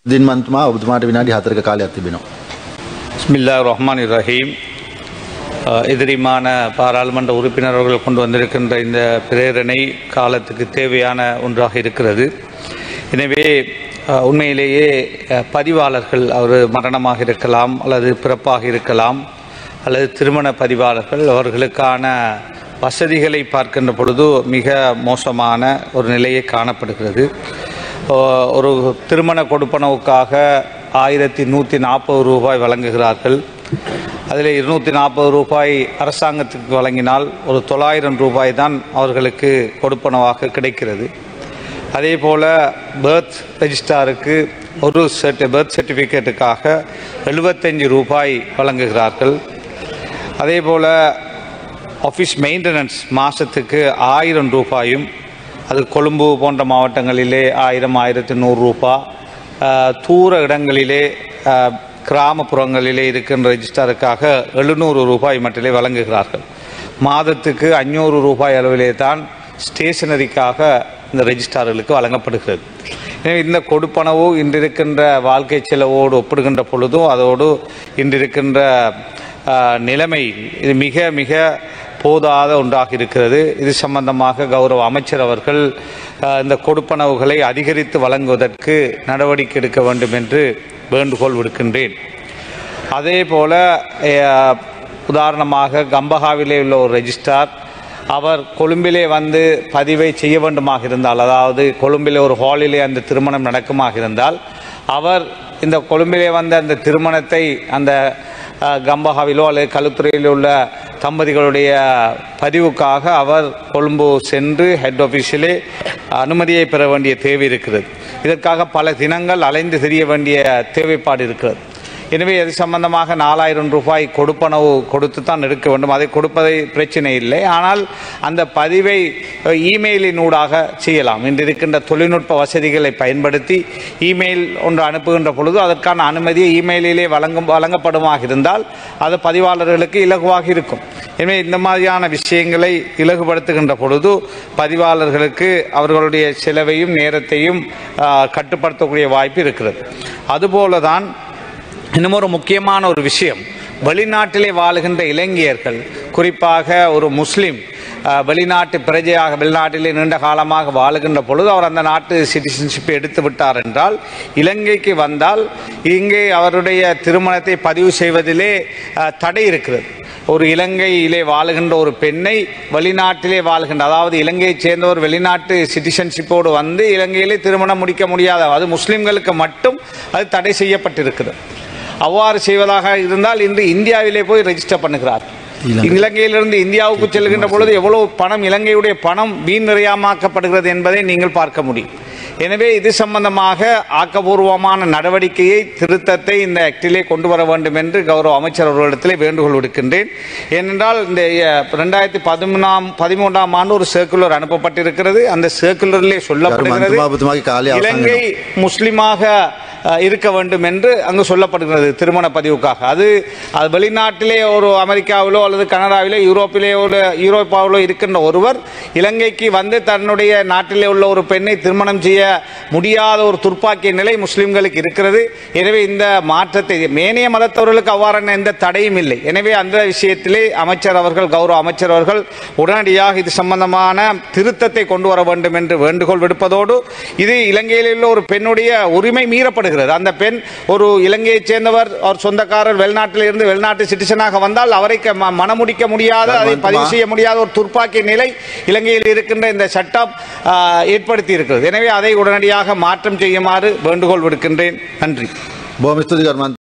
දින්මන්තුමා ඔබතුමාට විනාඩි හතරක කාලයක් තිබෙනවා. பிஸ்மில்லா ரஹ்மான் ரஹீம் அஹ், எதிரிமான பாராளுமன்ற உறுப்பினர்கள் கொண்டு வந்திருக்கின்ற இந்த பிரேரணை காலத்துக்கு தேவையான ஒன்றாக இருக்கிறது எனவே அஹ், உண்மையிலேயே அஹ், பதிவாளர்கள் அவர் மரணமாக இருக்கலாம் அல்லது பிறப்பாக இருக்கலாம் அல்லது திருமண பதிவாளர்கள் அவர்களுக்கான வசதிகளை பார்க்கின்ற பொழுது மிக மோசமான ஒரு நிலையை காணப்படுகிறது அஹ், ஒரு திருமண கொடுப்பனவுக்காக ஆயிரத்தி நூற்றி நாற்பது ரூபாய் வழங்குகிறார்கள் அதில் இருநூற்றி நாற்பது ரூபாய் அரசாங்கத்துக்கு வழங்கினால் ஒரு தொள்ளாயிரம் ரூபாய் தான் அவர்களுக்கு கொடுப்பனவாக கிடைக்கிறது அதே போல் பேர்த் ரெஜிஸ்டாருக்கு ஒரு சர்டி பேர்த் சர்டிஃபிகேட்டுக்காக எழுபத்தஞ்சு ரூபாய் வழங்குகிறார்கள் அதே போல் ஆஃபீஸ் மெயின்டெனன்ஸ் மாதத்துக்கு ஆயிரம் ரூபாயும் அது கொழும்பு போன்ற மாவட்டங்களிலே ஆயிரம் ஆயிரத்தி நூறு ரூபா ஆஹ், தூர இடங்களிலே ஆஹ், கிராமப்புறங்களிலே இருக்கின்ற ரெஜிஸ்டாருக்காக எழுநூறு ரூபாய் மட்டுமே வழங்குகிறார்கள் மாதத்துக்கு அஞ்சூறு ரூபாய் அளவிலே தான் ஸ்டேஷனரிக்காக இந்த ரெஜிஸ்டார்களுக்கு வழங்கப்படுகிறது எனவே இந்த கொடுப்பனவு இன்றிருக்கின்ற வாழ்க்கை செலவோடு ஒப்பிடுகின்ற பொழுதும் அதோடு இன்றிருக்கின்ற ஆஹ், நிலைமை இது மிக மிக போதாத ஒன்றாக இருக்கிறது இது சம்பந்தமாக கௌரவ அமைச்சர் அவர்கள் ஆஹ், இந்த கொடுப்பனவுகளை அதிகரித்து வழங்குவதற்கு நடவடிக்கை எடுக்க வேண்டும் என்று வேண்டுகோள் விடுக்கின்றேன் அதே போல அஹ், உதாரணமாக கம்பஹாவிலே உள்ள ஒரு ரெஜிஸ்ட்ரார் அவர் கொழும்பிலே வந்து பதிவை செய்ய வேண்டுமாக இருந்தால் அதாவது கொழும்பிலே ஒரு ஹாலிலே அந்த திருமணம் நடக்குமாக இருந்தால் அவர் இந்த கொழும்பிலே வந்த அந்த திருமணத்தை அந்த அஹ், கம்பஹாவிலோ அல்லது களுத்துறையில் உள்ள தம்பதிகளுடைய பதிவுக்காக அவர் கொழும்பு சென்று ஹெட் ஆஃபீஸிலே அனுமதியை பெற வேண்டிய தேவை இருக்கிறது இதற்காக பல தினங்கள் அலைந்து தெரிய வேண்டிய தேவைப்பாடு இருக்கிறது எனவே அது சம்பந்தமாக நாலாயிரம் ரூபாய் கொடுப்பனவு கொடுத்து தான் எடுக்க வேண்டும் அதை கொடுப்பதை பிரச்சனை இல்லை ஆனால் அந்த பதிவை அஹ், இமெயிலினூடாக செய்யலாம் இன்று இருக்கின்ற தொழில்நுட்ப வசதிகளை பயன்படுத்தி இமெயில் ஒன்று அனுப்புகின்ற பொழுது அதற்கான அனுமதியை இமெயிலிலே வழங்கும் வழங்கப்படுமாக இருந்தால் அது பதிவாளர்களுக்கு இலகுவாக இருக்கும் எனவே இந்த மாதிரியான விஷயங்களை இலகுபடுத்துகின்ற பொழுது பதிவாளர்களுக்கு அவர்களுடைய செலவையும் நேரத்தையும் ஆஹ், கட்டுப்படுத்தக்கூடிய வாய்ப்பு இருக்கிறது அதுபோல தான் இன்னும் ஒரு முக்கியமான ஒரு விஷயம் வெளிநாட்டிலே வாழுகின்ற இளைஞர்கள் குறிப்பாக ஒரு முஸ்லிம் அஹ், வெளிநாட்டு பிரஜையாக வெளிநாட்டிலே நீண்ட காலமாக வாழுகின்ற பொழுது அவர் அந்த நாட்டு சிட்டிசன்ஷிப்பை எடுத்து விட்டார் என்றால் இலங்கைக்கு வந்தால் இங்கே அவருடைய திருமணத்தை பதிவு செய்வதிலே அஹ், தடை இருக்கிறது ஒரு இலங்கையிலே வாழுகின்ற ஒரு பெண்ணை வெளிநாட்டிலே வாழ்கின்ற அதாவது இலங்கையைச் சேர்ந்த ஒரு வெளிநாட்டு சிட்டிசன்ஷிப்போடு வந்து இலங்கையிலே திருமணம் முடிக்க முடியாத அது முஸ்லிம்களுக்கு மட்டும் அது தடை செய்யப்பட்டிருக்கிறது அவ்வாறு செய்வதாக இருந்தால் இன்று இந்தியாவிலே போய் ரெஜிஸ்டர் பண்ணுகிறார் இலங்கை. இலங்கையிலிருந்து இந்தியாவுக்கு செல்கின்ற பொழுது எவ்வளவு பணம் இலங்கையுடைய பணம் வீண் நிறையாமாக்கப்படுகிறது என்பதை நீங்கள் பார்க்க முடியும் எனவே இது சம்பந்தமாக ஆக்கபூர்வமான நடவடிக்கையை திருத்தத்தை இந்த ஆக்டிலே கொண்டு வர வேண்டும் என்று கௌரவ அமைச்சர் அவர்களிடத்திலே வேண்டுகோள் விடுக்கின்றேன் ஏனென்றால் இந்த ரெண்டாயிரத்தி பதிமூணாம் பதிமூன்றாம் ஆண்டு ஒரு சர்க்குலர் அனுப்பப்பட்டிருக்கிறது அந்த சர்க்குலரிலே சொல்லப்படுகிறது මන්තුමාපතුමාගේ කාලය අවසන් இலங்கை முஸ்லிமாக அஹ், இருக்க வேண்டும் என்று அங்கு சொல்லப்படுகிறது திருமண பதிவுக்காக அது அது வெளிநாட்டிலே ஒரு அமெரிக்காவிலோ அல்லது கனடாவிலோ யூரோப்பிலே ஒரு யூரோப்பாவிலோ இருக்கின்ற ஒருவர் இலங்கைக்கு வந்து தன்னுடைய நாட்டிலே உள்ள ஒரு பெண்ணை திருமணம் செய்ய முடியாத ஒரு துர்ப்பாக்கிய நிலை முஸ்லிம்களுக்கு இருக்கிறது எனவே இந்த மாற்றத்தை மேனைய மதத்தவர்களுக்கு அவ்வாறான எந்த தடையும் இல்லை எனவே அந்த விஷயத்திலே அமைச்சர் அவர்கள் கௌரவ அமைச்சர் அவர்கள் உடனடியாக இது சம்பந்தமான திருத்தத்தை கொண்டு வர வேண்டும் என்று வேண்டுகோள் விடுப்பதோடு இது இலங்கையில் உள்ள ஒரு பெண்ணுடைய உரிமை மீறப்படுகிறது அந்த பெண் ஒரு இலங்கையைச் சேர்ந்தவர் அவர் சொந்தக்காரர் வெளிநாட்டில் இருந்து வெளிநாட்டு சிட்டிசனாக வந்தால் அவரை க- ம- மணமுடிக்க முடியாத அதை பதிவு செய்ய முடியாத ஒரு துர்ப்பாக்கிய நிலை இலங்கையில் இருக்கின்ற இந்த சட்டம் ஆ, ஏற்படுத்தி இருக்கிறது எனவே அதை உடனடியாக மாற்றம் செய்யுமாறு வேண்டுகோள் விடுக்கின்றேன் நன்றி බොහොම ස්තුතියි ගරු මන්ත්‍රී